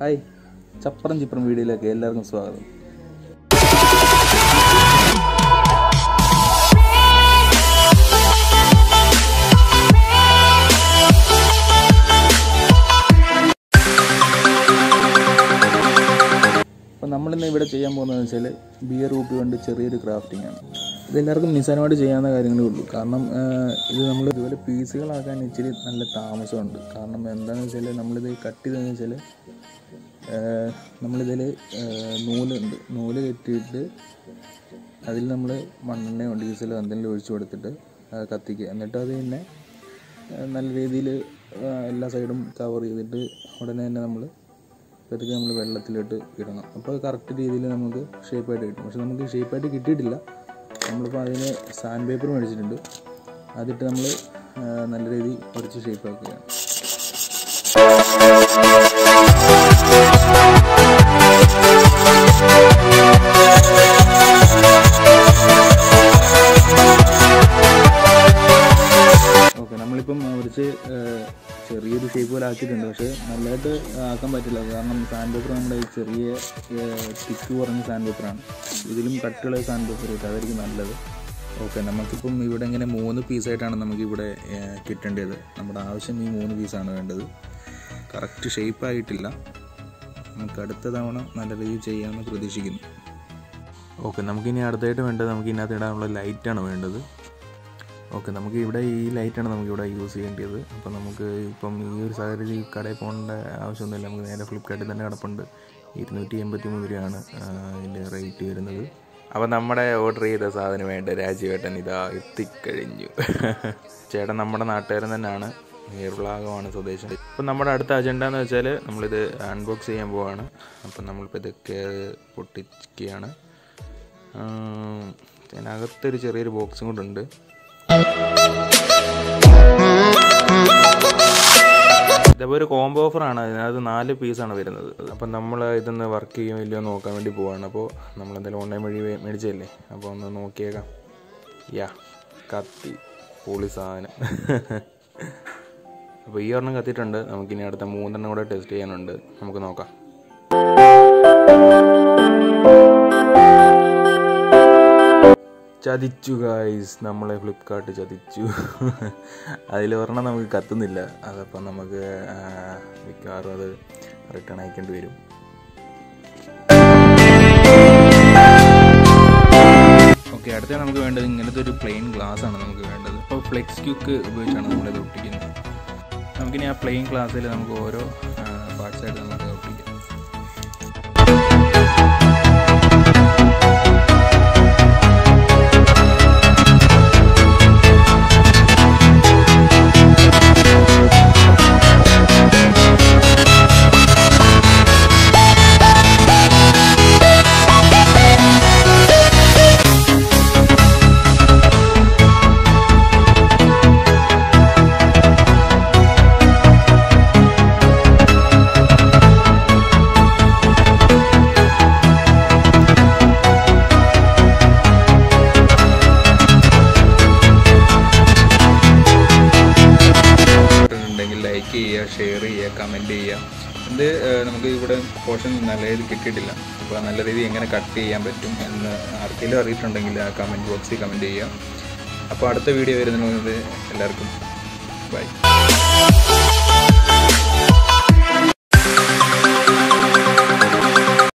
hi ചപ്പറം ചിപ്പറം വീഡിയോയിലേക്ക് എല്ലാവർക്കും സ്വാഗതം അപ്പോൾ നമ്മളിന്ന് ഇവിടെ ചെയ്യാൻ പോകുന്നതെന്ന് വെച്ചാൽ ബിയർ റൂട്ട് കൊണ്ട് ചെറിയൊരു ക്രാഫ്റ്റിംഗ് ആണ് ഇത് എല്ലാവർക്കും നിസ്സാരമായിട്ട് ചെയ്യാവുന്ന കാര്യങ്ങളേ ഉള്ളൂ കാരണം ആ, ഇത് നമ്മൾ ഇതുപോലെ പീസുകളാക്കാൻ ഇച്ചിരി നല്ല താമസമുണ്ട് കാരണം എന്താണെന്ന് വെച്ചാൽ നമ്മളിത് കട്ട് ചെയ്തതെന്ന് വെച്ചാൽ നമ്മളിതിൽ നൂലുണ്ട് നൂല് കെട്ടിയിട്ട് അതിൽ നമ്മൾ മണ്ണെണ്ണയോ ഡീസലോ എന്തെങ്കിലും ഒഴിച്ചു കൊടുത്തിട്ട് ആ, കത്തിക്കുക എന്നിട്ട് അത് പിന്നെ ആ, നല്ല രീതിയിൽ എല്ലാ സൈഡും കവർ ചെയ്തിട്ട് ഉടനെ തന്നെ നമ്മൾ പതുക്കെ നമ്മൾ വെള്ളത്തിലോട്ട് ഇടണം അപ്പോൾ കറക്റ്റ് രീതിയിൽ നമുക്ക് ഷേപ്പായിട്ട് കിട്ടും പക്ഷെ നമുക്ക് ഷേപ്പായിട്ട് കിട്ടിയിട്ടില്ല നമ്മളിപ്പോൾ അതിന് സാൻഡ് പേപ്പർ മേടിച്ചിട്ടുണ്ട് അതിട്ട് നമ്മൾ നല്ല രീതിയിൽ കുറച്ച് ഷേപ്പാക്കുകയാണ് ഓക്കെ നമ്മളിപ്പം കുറച്ച് ചെറിയൊരു ഷേപ്പ് പോലെ ആക്കിയിട്ടുണ്ട് പക്ഷേ നല്ലതായിട്ട് ആക്കാൻ പറ്റില്ല കാരണം സാൻഡ് പേപ്പർ നമ്മുടെ ഈ ചെറിയ തിക്ക് കുറഞ്ഞ സാൻഡ് പേപ്പറാണ് ഇതിലും കട്ടുള്ള സാൻഡ് പേപ്പർ കിട്ടും അതായിരിക്കും നല്ലത് ഓക്കെ നമുക്കിപ്പം ഇവിടെ ഇങ്ങനെ മൂന്ന് പീസായിട്ടാണ് നമുക്കിവിടെ ഏഹ്, കിട്ടേണ്ടത് നമ്മുടെ ആവശ്യം ഈ മൂന്ന് പീസാണ് വേണ്ടത് കറക്റ്റ് ഷേപ്പ് ആയിട്ടില്ല നമുക്ക് അടുത്ത തവണ നല്ല രീതിയിൽ ചെയ്യാമെന്ന് പ്രതീക്ഷിക്കുന്നു ഓക്കെ നമുക്കിനി അടുത്തായിട്ട് വേണ്ടത് നമുക്ക് ഇതിനകത്ത് ഇടാനുള്ള ലൈറ്റാണ് വേണ്ടത് ഓക്കെ നമുക്ക് ഇവിടെ ഈ ലൈറ്റാണ് നമുക്ക് ഇവിടെ യൂസ് ചെയ്യേണ്ടത് അപ്പോൾ നമുക്ക് ഇപ്പം ഈ ഒരു സാഹചര്യത്തിൽ ഈ കടയിൽ പോകേണ്ട ആവശ്യമൊന്നുമില്ല നമുക്ക് നേരെ ഫ്ലിപ്കാർട്ടിൽ തന്നെ കിടപ്പുണ്ട് ഇരുന്നൂറ്റി എൺപത്തി മൂന്ന് രൂപയാണ് ഇതിൻ്റെ റേറ്റ് വരുന്നത് അപ്പോൾ നമ്മുടെ ഓർഡർ ചെയ്ത സാധനം വേണ്ട രാജുവേട്ടൻ ഇതാ എത്തിക്കഴിഞ്ഞു ചേട്ടൻ നമ്മുടെ നാട്ടുകാരൻ തന്നെയാണ് ഏറുളാകമാണ് സ്വദേശം ഇപ്പം നമ്മുടെ അടുത്ത അജണ്ട എന്ന് വെച്ചാൽ നമ്മളിത് അൺബോക്സ് ചെയ്യാൻ പോവാണ് അപ്പം നമ്മളിപ്പോൾ ഇതൊക്കെ പൊട്ടിക്കുകയാണ് ആം, അതിനകത്തൊരു ചെറിയൊരു ബോക്സും കൂടെ ഉണ്ട് ഇതേപോലെ ഒരു കോംബോ ഓഫറാണ് അതിനകത്ത് നാല് പീസാണ് വരുന്നത് അപ്പം നമ്മൾ ഇതൊന്ന് വർക്ക് ചെയ്യുമോ ഇല്ലയോ എന്ന് നോക്കാൻ വേണ്ടി പോവാണ് അപ്പോൾ നമ്മൾ എന്തായാലും ഓൺലൈൻ വഴി മേ- മേടിച്ചതല്ലേ അപ്പോൾ ഒന്ന് നോക്കിയേക്കാം യാ കത്തി പൊളി സാധനം അപ്പോൾ ഈ ഒരെണ്ണം കത്തിയിട്ടുണ്ട് നമുക്കിനി അടുത്ത മൂന്നെണ്ണം കൂടെ ടെസ്റ്റ് ചെയ്യാനുണ്ട് നമുക്ക് നോക്കാം ചതിച്ചു ഗായ്സ് നമ്മളെ ഫ്ലിപ്കാർട്ട് ചതിച്ചു അതിൽ ഒരെണ്ണം നമുക്ക് കത്തുന്നില്ല അതപ്പം നമുക്ക് ആ, മിക്കവാറും അത് റിട്ടേൺ അയക്കേണ്ടി വരും ഓക്കെ അടുത്ത നമുക്ക് വേണ്ടത് ഇങ്ങനത്തെ ഒരു പ്ലെയിൻ ഗ്ലാസ് ആണ് നമുക്ക് വേണ്ടത് അപ്പോൾ ഫ്ലെക്സ് ക്യൂക്ക് ഉപയോഗിച്ചാണ് നമ്മളിത് ഒട്ടിക്കുന്നത് നമുക്കിനി ആ പ്ലെയിൻ ഗ്ലാസ്സിൽ നമുക്ക് ഓരോ പാർട്സായിട്ട് നമുക്ക് ഒട്ടിക്കാം ഉണ്ടെങ്കിൽ ലൈക്ക് ചെയ്യുക ഷെയർ ചെയ്യുക കമൻറ്റ് ചെയ്യുക ഇത് ഏഹ്, നമുക്ക് ഇവിടെ പോർഷൻ നല്ല രീതിയിൽ കിട്ടിയിട്ടില്ല അപ്പോൾ നല്ല രീതിയിൽ എങ്ങനെ കട്ട് ചെയ്യാൻ പറ്റും എന്ന് ആർക്കെങ്കിലും അറിയിട്ടുണ്ടെങ്കിൽ ആ കമൻറ്റ് ബോക്സിൽ കമൻറ്റ് ചെയ്യുക അപ്പോൾ അടുത്ത വീഡിയോ വരുന്നത് എല്ലാവർക്കും ബൈ